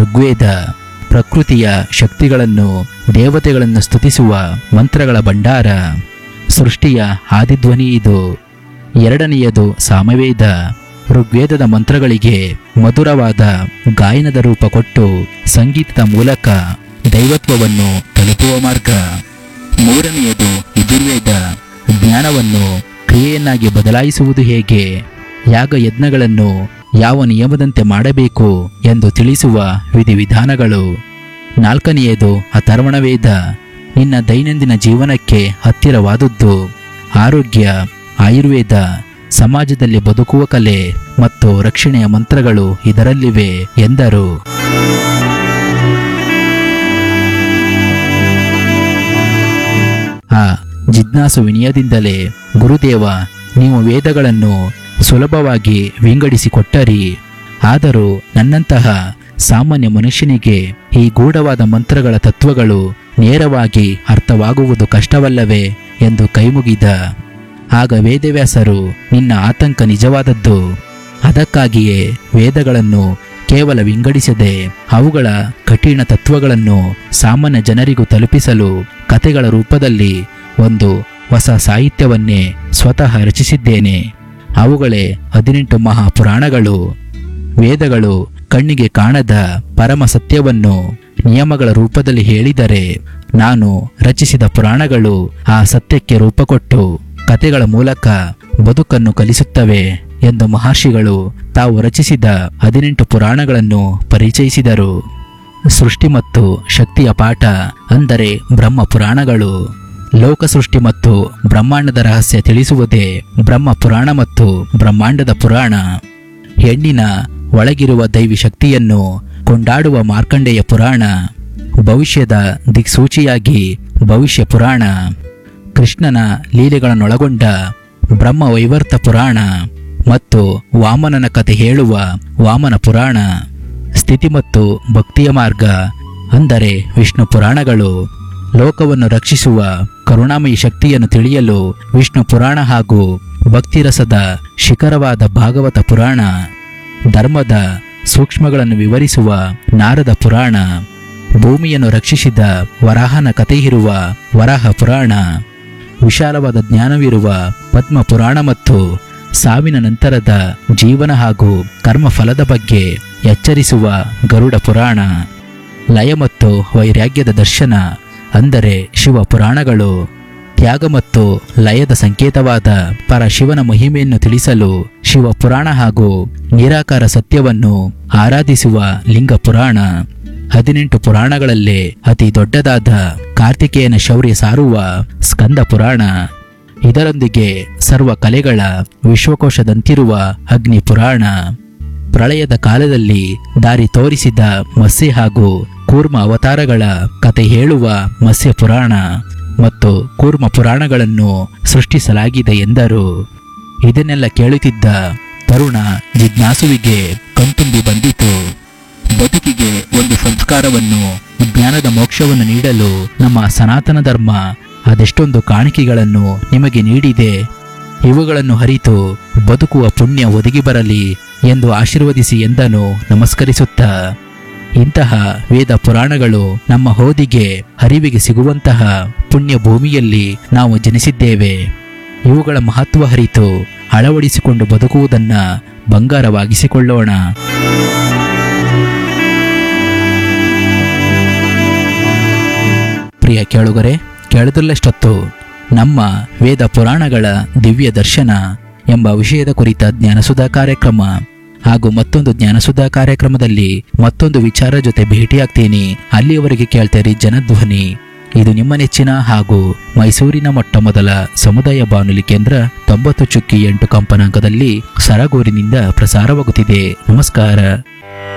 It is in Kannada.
ಋಗ್ವೇದ ಪ್ರಕೃತಿಯ ಶಕ್ತಿಗಳನ್ನು ದೇವತೆಗಳನ್ನು ಸ್ತುತಿಸುವ ಮಂತ್ರಗಳ ಭಂಡಾರ ಸೃಷ್ಟಿಯ ಆದಿಧ್ವನಿ ಇದು ಎರಡನೆಯದು ಸಾಮವೇದ ಋಗ್ವೇದದ ಮಂತ್ರಗಳಿಗೆ ಮಧುರವಾದ ಗಾಯನದ ರೂಪ ಕೊಟ್ಟು ಸಂಗೀತದ ಮೂಲಕ ದೈವತ್ವವನ್ನು ತಲುಪುವ ಮಾರ್ಗ ಮೂರನೆಯದು ಯಜುರ್ವೇದ ಜ್ಞಾನವನ್ನು ಕ್ರಿಯೆಯನ್ನಾಗಿ ಬದಲಾಯಿಸುವುದು ಹೇಗೆ ಯಾಗ ಯಜ್ಞಗಳನ್ನು ಯಾವ ನಿಯಮದಂತೆ ಮಾಡಬೇಕು ಎಂದು ತಿಳಿಸುವ ವಿಧಿವಿಧಾನಗಳು ನಾಲ್ಕನೆಯದು ಅಥರ್ವಣವೇದ ನಿನ್ನ ದೈನಂದಿನ ಜೀವನಕ್ಕೆ ಹತ್ತಿರವಾದದ್ದು ಆರೋಗ್ಯ ಆಯುರ್ವೇದ ಸಮಾಜದಲ್ಲಿ ಬದುಕುವ ಕಲೆ ಮತ್ತು ರಕ್ಷಣೆಯ ಮಂತ್ರಗಳು ಇದರಲ್ಲಿವೆ ಎಂದರು ಆ ಜಿಜ್ಞಾಸು ವಿನಯದಿಂದಲೇ ಗುರುದೇವ ನೀವು ವೇದಗಳನ್ನು ಸುಲಭವಾಗಿ ವಿಂಗಡಿಸಿಕೊಟ್ಟರಿ ಆದರೂ ನನ್ನಂತಹ ಸಾಮಾನ್ಯ ಮನುಷ್ಯನಿಗೆ ಈ ಗೂಢವಾದ ಮಂತ್ರಗಳ ತತ್ವಗಳು ನೇರವಾಗಿ ಅರ್ಥವಾಗುವುದು ಕಷ್ಟವಲ್ಲವೇ ಎಂದು ಕೈಮುಗಿದ ಆಗ ವೇದವ್ಯಾಸರು ನಿನ್ನ ಆತಂಕ ನಿಜವಾದದ್ದು ಅದಕ್ಕಾಗಿಯೇ ವೇದಗಳನ್ನು ಕೇವಲ ವಿಂಗಡಿಸದೆ ಅವುಗಳ ಕಠಿಣ ತತ್ವಗಳನ್ನು ಸಾಮಾನ್ಯ ಜನರಿಗೂ ತಲುಪಿಸಲು ಕಥೆಗಳ ರೂಪದಲ್ಲಿ ಒಂದು ಹೊಸ ಸಾಹಿತ್ಯವನ್ನೇ ಸ್ವತಃ ರಚಿಸಿದ್ದೇನೆ ಅವುಗಳೇ ಹದಿನೆಂಟು ಮಹಾಪುರಾಣಗಳು ವೇದಗಳು ಕಣ್ಣಿಗೆ ಕಾಣದ ಪರಮ ಸತ್ಯವನ್ನು ನಿಯಮಗಳ ರೂಪದಲ್ಲಿ ಹೇಳಿದರೆ ನಾನು ರಚಿಸಿದ ಪುರಾಣಗಳು ಆ ಸತ್ಯಕ್ಕೆ ರೂಪ ಕೊಟ್ಟು ಕಥೆಗಳ ಮೂಲಕ ಬದುಕನ್ನು ಕಲಿಸುತ್ತವೆ ಎಂದು ಮಹರ್ಷಿಗಳು ತಾವು ರಚಿಸಿದ ಹದಿನೆಂಟು ಪುರಾಣಗಳನ್ನು ಪರಿಚಯಿಸಿದರು ಸೃಷ್ಟಿ ಮತ್ತು ಶಕ್ತಿಯ ಪಾಠ ಅಂದರೆ ಬ್ರಹ್ಮ ಪುರಾಣಗಳು ಲೋಕ ಸೃಷ್ಟಿ ಮತ್ತು ಬ್ರಹ್ಮಾಂಡದ ರಹಸ್ಯ ತಿಳಿಸುವುದೇ ಬ್ರಹ್ಮ ಪುರಾಣ ಮತ್ತು ಬ್ರಹ್ಮಾಂಡದ ಪುರಾಣ ಹೆಣ್ಣಿನ ಒಳಗಿರುವ ದೈವಿ ಶಕ್ತಿಯನ್ನು ಕೊಂಡಾಡುವ ಮಾರ್ಕಂಡೇಯ ಪುರಾಣ ಭವಿಷ್ಯದ ದಿಕ್ಸೂಚಿಯಾಗಿ ಭವಿಷ್ಯ ಪುರಾಣ ಕೃಷ್ಣನ ಲೀಲೆಗಳನ್ನೊಳಗೊಂಡ ಬ್ರಹ್ಮ ವೈವರ್ತ ಪುರಾಣ ಮತ್ತು ವಾಮನನ ಕಥೆ ಹೇಳುವ ವಾಮನ ಪುರಾಣ ಸ್ಥಿತಿ ಮತ್ತು ಭಕ್ತಿಯ ಮಾರ್ಗ ಅಂದರೆ ವಿಷ್ಣು ಪುರಾಣಗಳು ಲೋಕವನ್ನು ರಕ್ಷಿಸುವ ಕರುಣಾಮಯಿ ಶಕ್ತಿಯನ್ನು ತಿಳಿಯಲು ವಿಷ್ಣು ಪುರಾಣ ಹಾಗೂ ಭಕ್ತಿರಸದ ಶಿಖರವಾದ ಭಾಗವತ ಪುರಾಣ ಧರ್ಮದ ಸೂಕ್ಷ್ಮಗಳನ್ನು ವಿವರಿಸುವ ನಾರದ ಪುರಾಣ ಭೂಮಿಯನ್ನು ರಕ್ಷಿಸಿದ ವರಾಹನ ಕಥೆ ಇರುವ ವರಾಹ ಪುರಾಣ ವಿಶಾಲವಾದ ಜ್ಞಾನವಿರುವ ಪದ್ಮ ಪುರಾಣ ಮತ್ತು ಸಾವಿನ ನಂತರದ ಜೀವನ ಹಾಗೂ ಕರ್ಮಫಲದ ಬಗ್ಗೆ ಎಚ್ಚರಿಸುವ ಗರುಡ ಪುರಾಣ ಲಯ ಮತ್ತು ವೈರಾಗ್ಯದ ದರ್ಶನ ಅಂದರೆ ಶಿವ ಪುರಾಣಗಳು ತ್ಯಾಗ ಮತ್ತು ಲಯದ ಸಂಕೇತವಾದ ಪರಶಿವನ ಮಹಿಮೆಯನ್ನು ತಿಳಿಸಲು ಶಿವ ಪುರಾಣ ಹಾಗೂ ನಿರಾಕಾರ ಸತ್ಯವನ್ನು ಆರಾಧಿಸುವ ಲಿಂಗ ಪುರಾಣ ಹದಿನೆಂಟು ಪುರಾಣಗಳಲ್ಲೇ ಅತಿ ದೊಡ್ಡದಾದ ಕಾರ್ತಿಕೇಯನ ಶೌರ್ಯ ಸಾರುವ ಸ್ಕಂದ ಪುರಾಣ ಇದರೊಂದಿಗೆ ಸರ್ವ ಕಲೆಗಳ ವಿಶ್ವಕೋಶದಂತಿರುವ ಅಗ್ನಿ ಪುರಾಣ ಪ್ರಳಯದ ಕಾಲದಲ್ಲಿ ದಾರಿ ತೋರಿಸಿದ ಮತ್ಸ್ಯ ಹಾಗೂ ಕೂರ್ಮ ಅವತಾರಗಳ ಕತೆ ಹೇಳುವ ಮತ್ಸ್ಯ ಪುರಾಣ ಮತ್ತು ಕೂರ್ಮ ಪುರಾಣಗಳನ್ನು ಸೃಷ್ಟಿಸಲಾಗಿದೆ ಎಂದರು ಇದನ್ನೆಲ್ಲ ಕೇಳುತ್ತಿದ್ದ ತರುಣ ಜಿಜ್ಞಾಸುವಿಗೆ ಕಣ್ತುಂಬಿ ಬಂದಿತು ಬದುಕಿಗೆ ಒಂದು ಸಂಸ್ಕಾರವನ್ನು ಜ್ಞಾನದ ಮೋಕ್ಷವನ್ನು ನೀಡಲು ನಮ್ಮ ಸನಾತನ ಧರ್ಮ ಅದೆಷ್ಟೊಂದು ಕಾಣಿಕೆಗಳನ್ನು ನಿಮಗೆ ನೀಡಿದೆ ಇವುಗಳನ್ನು ಹರಿತು ಬದುಕುವ ಪುಣ್ಯ ಒದಗಿ ಬರಲಿ ಎಂದು ಆಶೀರ್ವದಿಸಿ ಎಂದನು ನಮಸ್ಕರಿಸುತ್ತಾ ಇಂತಹ ವೇದ ಪುರಾಣಗಳು ನಮ್ಮ ಹೋದಿಗೆ ಹರಿವಿಗೆ ಸಿಗುವಂತಹ ಪುಣ್ಯ ಭೂಮಿಯಲ್ಲಿ ನಾವು ಜನಿಸಿದ್ದೇವೆ ಇವುಗಳ ಮಹತ್ವ ಹರಿತು ಅಳವಡಿಸಿಕೊಂಡು ಬದುಕುವುದನ್ನ ಬಂಗಾರವಾಗಿಸಿಕೊಳ್ಳೋಣ ಪ್ರಿಯ ಕೇಳುಗರೆ ಕೇಳಿದಲ್ಲಷ್ಟೊತ್ತು ನಮ್ಮ ವೇದ ಪುರಾಣಗಳ ದಿವ್ಯ ದರ್ಶನ ಎಂಬ ವಿಷಯದ ಕುರಿತ ಜ್ಞಾನಸುಧಾ ಕಾರ್ಯಕ್ರಮ ಹಾಗೂ ಮತ್ತೊಂದು ಜ್ಞಾನಸುಧಾ ಕಾರ್ಯಕ್ರಮದಲ್ಲಿ ಮತ್ತೊಂದು ವಿಚಾರ ಜೊತೆ ಭೇಟಿಯಾಗ್ತೀನಿ ಅಲ್ಲಿಯವರೆಗೆ ಕೇಳ್ತೀರಿ ಜನಧ್ವನಿ ಇದು ನಿಮ್ಮ ನೆಚ್ಚಿನ ಹಾಗೂ ಮೈಸೂರಿನ ಮೊಟ್ಟ ಮೊದಲ ಸಮುದಾಯ ಬಾನುಲಿ ಕೇಂದ್ರ ತೊಂಬತ್ತು ಚುಕ್ಕಿ ಎಂಟು ಕಂಪನಾಂಕದಲ್ಲಿ ಸರಗೂರಿನಿಂದ ಪ್ರಸಾರವಾಗುತ್ತಿದೆ ನಮಸ್ಕಾರ